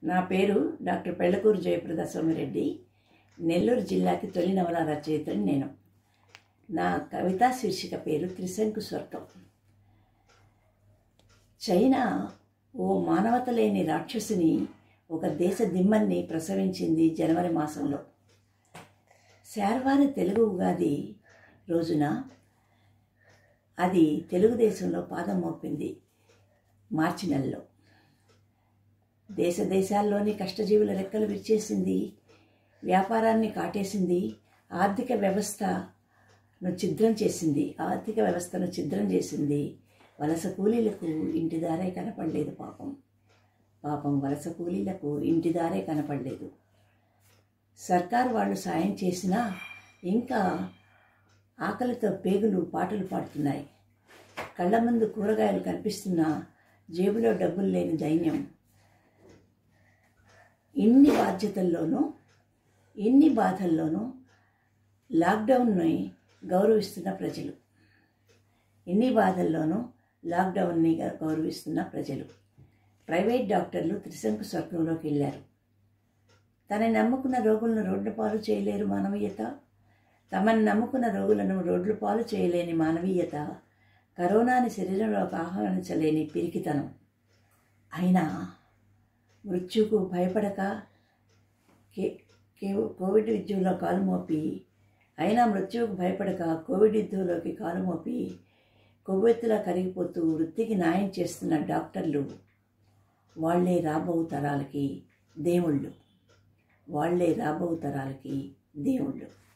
నా పేరు డాక్టర్ పెళ్లకూరు జయప్రద సోమిరెడ్డి నెల్లూరు జిల్లాకి తొలి నవల రచయితని నేను నా కవితా శీర్షిక పేరు త్రిశంకు స్వర్గం చైనా ఓ మానవత లేని రాక్షసిని ఒక దేశ దిమ్మన్ని ప్రసవించింది జనవరి మాసంలో శార్వారి తెలుగు ఉగాది రోజున అది తెలుగుదేశంలో పాదం మోపింది మార్చి నెలలో దేశ దేశాల్లోని కష్టజీవుల రెక్కలు విరిచేసింది వ్యాపారాన్ని కాటేసింది ఆర్థిక వ్యవస్థను ఛిద్రం చేసింది ఆర్థిక వ్యవస్థను ఛిద్రం చేసింది వలస కూలీలకు ఇంటిదారే కనపడలేదు పాపం పాపం వలస కూలీలకు ఇంటిదారే కనపడలేదు సర్కార్ వాళ్ళు సాయం చేసినా ఇంకా ఆకలితో పేగులు పాటలు పాడుతున్నాయి కళ్ళ ముందు కూరగాయలు కనిపిస్తున్నా జేబులో డబ్బులు లేని దైన్యం ఇన్ని బాధ్యతల్లోనూ ఇన్ని బాధల్లోనూ లాక్డౌన్ని గౌరవిస్తున్న ప్రజలు ఇన్ని బాధల్లోనూ లాక్డౌన్ని గౌరవిస్తున్న ప్రజలు ప్రైవేట్ డాక్టర్లు త్రిశంకు స్వర్గంలోకి వెళ్ళారు తనని నమ్ముకున్న రోగులను రోడ్ల పాలు చేయలేరు మానవీయత తమని నమ్ముకున్న రోగులను రోడ్ల పాలు చేయలేని మానవీయత కరోనాని శరీరంలోకి ఆహ్వానించలేని పిరికితనం అయినా మృత్యుకు భయపడక కే కే కోవిడ్ విద్యుల్లో కాలు మోపి అయినా మృత్యువుకు భయపడక కోవిడ్ యుద్ధంలోకి కాలు మోపి కొవ్వెత్తులా కరిగిపోతూ వృత్తికి న్యాయం చేస్తున్న డాక్టర్లు వాళ్లే రాబో తరాలకి దేవుళ్ళు వాళ్లే రాబో తరాలకి దేవుళ్ళు